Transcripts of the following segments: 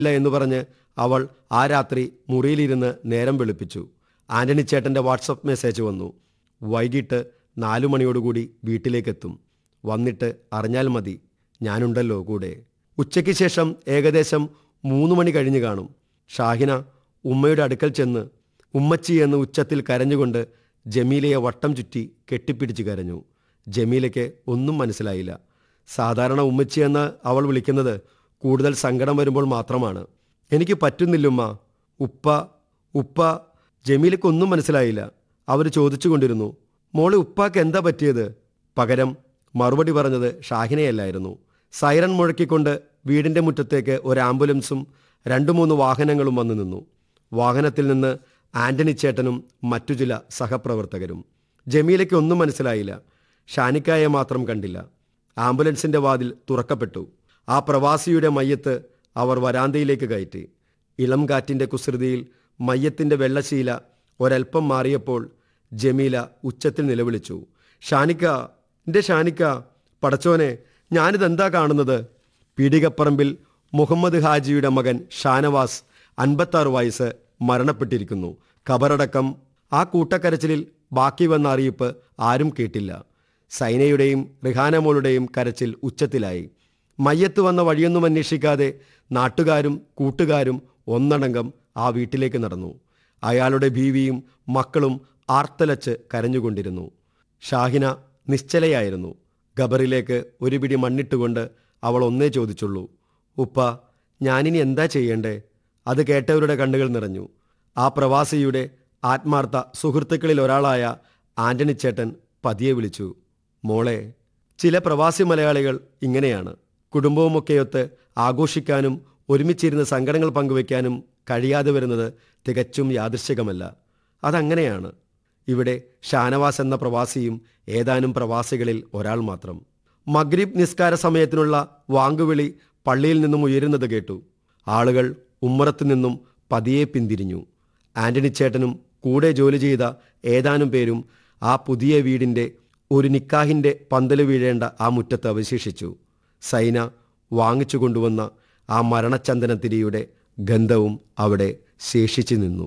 ഇല്ല എന്ന് പറഞ്ഞ് അവൾ ആ രാത്രി മുറിയിലിരുന്ന് നേരം വെളുപ്പിച്ചു ആന്റണി ചേട്ടൻ്റെ വാട്സപ്പ് മെസ്സേജ് വന്നു വൈകിട്ട് നാലു മണിയോടുകൂടി വീട്ടിലേക്കെത്തും വന്നിട്ട് അറിഞ്ഞാൽ മതി ഞാനുണ്ടല്ലോ കൂടെ ഉച്ചയ്ക്ക് ശേഷം ഏകദേശം മൂന്ന് മണി കഴിഞ്ഞു കാണും ഷാഹിന ഉമ്മയുടെ അടുക്കൽ ചെന്ന് ഉമ്മച്ചി എന്ന് ഉച്ചത്തിൽ കരഞ്ഞുകൊണ്ട് ജമീലയെ വട്ടം ചുറ്റി കെട്ടിപ്പിടിച്ച് കരഞ്ഞു ജമീലയ്ക്ക് ഒന്നും മനസ്സിലായില്ല സാധാരണ ഉമ്മച്ചി എന്ന് അവൾ വിളിക്കുന്നത് കൂടുതൽ സങ്കടം വരുമ്പോൾ മാത്രമാണ് എനിക്ക് പറ്റുന്നില്ലുമ്മ ഉപ്പ ഉപ്പ ജമീലയ്ക്ക് ഒന്നും മനസ്സിലായില്ല അവർ ചോദിച്ചുകൊണ്ടിരുന്നു മോളെ ഉപ്പാക്ക് എന്താ പറ്റിയത് പകരം മറുപടി പറഞ്ഞത് ഷാഹിനയല്ലായിരുന്നു സൈറൺ മുഴക്കിക്കൊണ്ട് വീടിൻ്റെ മുറ്റത്തേക്ക് ഒരു ആംബുലൻസും രണ്ടു മൂന്ന് വാഹനങ്ങളും വന്നു നിന്നു വാഹനത്തിൽ നിന്ന് ആന്റണി ചേട്ടനും മറ്റു ചില സഹപ്രവർത്തകരും ജമീലയ്ക്ക് ഒന്നും മനസ്സിലായില്ല ഷാനിക്കായെ മാത്രം കണ്ടില്ല ആംബുലൻസിന്റെ വാതിൽ തുറക്കപ്പെട്ടു ആ പ്രവാസിയുടെ മയ്യത്ത് അവർ വരാന്തയിലേക്ക് കയറ്റി ഇളം കാറ്റിന്റെ കുസൃതിയിൽ മയ്യത്തിന്റെ വെള്ളശീല ഒരൽപ്പം മാറിയപ്പോൾ ജമീല ഉച്ചത്തിൽ നിലവിളിച്ചു ഷാനിക്ക എൻ്റെ ഷാനിക്ക പടച്ചോനെ ഞാനിതെന്താ കാണുന്നത് പീടികപ്പറമ്പിൽ മുഹമ്മദ് ഹാജിയുടെ മകൻ ഷാനവാസ് അൻപത്താറ് വയസ്സ് മരണപ്പെട്ടിരിക്കുന്നു ഖബറടക്കം ആ കൂട്ടക്കരച്ചിലിൽ ബാക്കി വന്ന അറിയിപ്പ് ആരും കേട്ടില്ല സൈനയുടെയും റിഹാനമോളുടെയും കരച്ചിൽ ഉച്ചത്തിലായി മയ്യത്ത് വന്ന വഴിയൊന്നും അന്വേഷിക്കാതെ നാട്ടുകാരും കൂട്ടുകാരും ഒന്നടങ്കം ആ വീട്ടിലേക്ക് നടന്നു അയാളുടെ ബീവിയും മക്കളും ആർത്തലച്ച് കരഞ്ഞുകൊണ്ടിരുന്നു ഷാഹിന നിശ്ചലയായിരുന്നു ഖബറിലേക്ക് ഒരു പിടി മണ്ണിട്ടുകൊണ്ട് അവൾ ഒന്നേ ചോദിച്ചുള്ളൂ ഉപ്പ ഞാനിനി എന്താ ചെയ്യണ്ടേ അത് കേട്ടവരുടെ കണ്ണുകൾ നിറഞ്ഞു ആ പ്രവാസിയുടെ ആത്മാർത്ഥ സുഹൃത്തുക്കളിൽ ഒരാളായ ആന്റണി ചേട്ടൻ പതിയെ വിളിച്ചു മോളെ ചില പ്രവാസി മലയാളികൾ ഇങ്ങനെയാണ് കുടുംബവുമൊക്കെയൊത്ത് ആഘോഷിക്കാനും ഒരുമിച്ചിരുന്ന് സങ്കടങ്ങൾ പങ്കുവയ്ക്കാനും കഴിയാതെ വരുന്നത് തികച്ചും യാദൃശ്ചികമല്ല അതങ്ങനെയാണ് ഇവിടെ ഷാനവാസ് എന്ന പ്രവാസിയും ഏതാനും പ്രവാസികളിൽ ഒരാൾ മാത്രം മഗ്രിബ് നിസ്കാര സമയത്തിനുള്ള വാങ്കുവിളി പള്ളിയിൽ നിന്നും ഉയരുന്നത് കേട്ടു ആളുകൾ ഉമ്മറത്തു നിന്നും പതിയെ പിന്തിരിഞ്ഞു ആന്റണി ചേട്ടനും കൂടെ ജോലി ചെയ്ത ഏതാനും പേരും ആ പുതിയ വീടിൻ്റെ ഒരു നിക്കാഹിൻ്റെ പന്തല് വീഴേണ്ട ആ മുറ്റത്ത് അവശേഷിച്ചു സൈന വാങ്ങിച്ചു കൊണ്ടുവന്ന ആ മരണചന്ദനത്തിരിയുടെ ഗന്ധവും അവിടെ ശേഷിച്ചു നിന്നു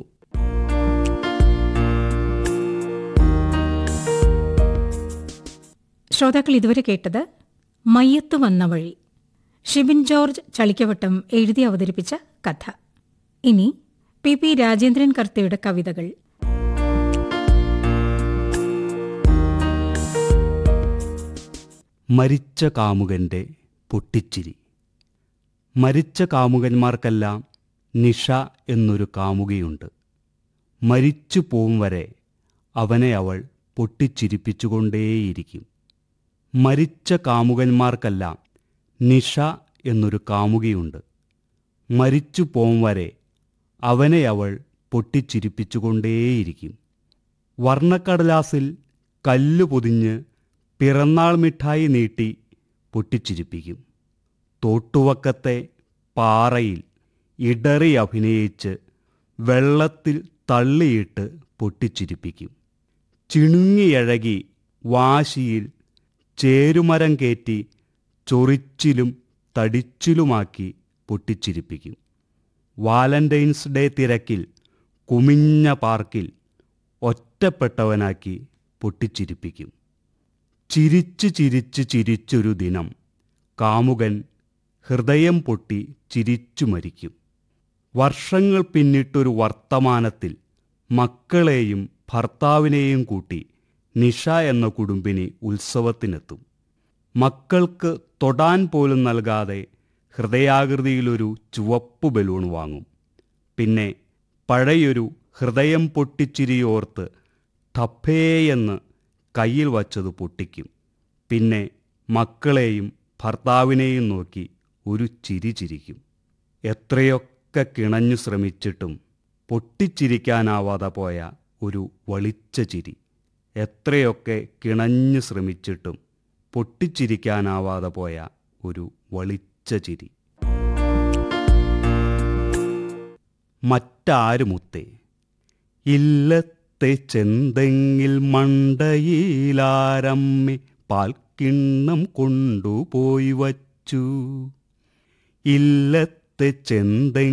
ശ്രോതാക്കൾ ഇതുവരെ കേട്ടത് മയ്യത്ത് വന്ന വഴി ഷിബിൻ ജോർജ് ചളിക്കവട്ടം എഴുതി അവതരിപ്പിച്ച കഥ ഇനി പി പി രാജേന്ദ്രൻ കർത്തയുടെ കവിതകൾ മരിച്ച കാമുകന്റെ പൊട്ടിച്ചിരി മരിച്ച കാമുകന്മാർക്കെല്ലാം നിഷ എന്നൊരു കാമുകയുണ്ട് മരിച്ചു പോവും വരെ അവനെ അവൾ പൊട്ടിച്ചിരിപ്പിച്ചുകൊണ്ടേയിരിക്കും മരിച്ച കാമുകന്മാർക്കെല്ലാം നിഷ എന്നൊരു കാമുകയുണ്ട് മരിച്ചു പോവും വരെ അവനെ അവൾ പൊട്ടിച്ചിരിപ്പിച്ചുകൊണ്ടേയിരിക്കും വർണ്ണക്കടലാസിൽ കല്ല് പൊതിഞ്ഞ് പിറന്നാൾ മിഠായി നീട്ടി പൊട്ടിച്ചിരിപ്പിക്കും തോട്ടുവക്കത്തെ പാറയിൽ ഇടറി അഭിനയിച്ച് വെള്ളത്തിൽ തള്ളിയിട്ട് പൊട്ടിച്ചിരിപ്പിക്കും ചിണുങ്ങിയഴകി വാശിയിൽ ചേരുമരം കയറ്റി ചൊറിച്ചിലും തടിച്ചിലുമാക്കി പൊട്ടിച്ചിരിപ്പിക്കും വാലന്റൈൻസ് ഡേ തിരക്കിൽ കുമിഞ്ഞ പാർക്കിൽ ഒറ്റപ്പെട്ടവനാക്കി പൊട്ടിച്ചിരിപ്പിക്കും ചിരിച്ച് ചിരിച്ച് ചിരിച്ചൊരു ദിനം കാമുകൻ ഹൃദയം പൊട്ടി ചിരിച്ചു മരിക്കും വർഷങ്ങൾ പിന്നിട്ടൊരു വർത്തമാനത്തിൽ മക്കളെയും ഭർത്താവിനെയും കൂട്ടി നിഷ എന്ന കുടുംബിനി ഉത്സവത്തിനെത്തും മക്കൾക്ക് തൊടാൻ പോലും നൽകാതെ ഹൃദയാകൃതിയിലൊരു ചുവപ്പ് ബലൂൺ വാങ്ങും പിന്നെ പഴയൊരു ഹൃദയം പൊട്ടിച്ചിരിയോർത്ത് ടപ്പേയെന്ന് കയ്യിൽ വച്ചത് പൊട്ടിക്കും പിന്നെ മക്കളെയും ഭർത്താവിനെയും നോക്കി ഒരു ചിരി ചിരിക്കും എത്രയൊക്കെ കിണഞ്ഞു ശ്രമിച്ചിട്ടും പൊട്ടിച്ചിരിക്കാനാവാതെ പോയ ഒരു വളിച്ച ചിരി എത്രയൊക്കെ കിണഞ്ഞു ശ്രമിച്ചിട്ടും പൊട്ടിച്ചിരിക്കാനാവാതെ പോയ ഒരു വളിച്ച ചിരി മറ്റാരുമുത്തേ ഇല്ലത്തെ ചെന്തെങ്ങിൽ മണ്ടയിലാരമ്മി പാൽക്കിണ്ണം കൊണ്ടുപോയി വച്ചു ഇല്ലത്തെ ഇല്ലത്തെ ചെന്തെങ്ങിൽ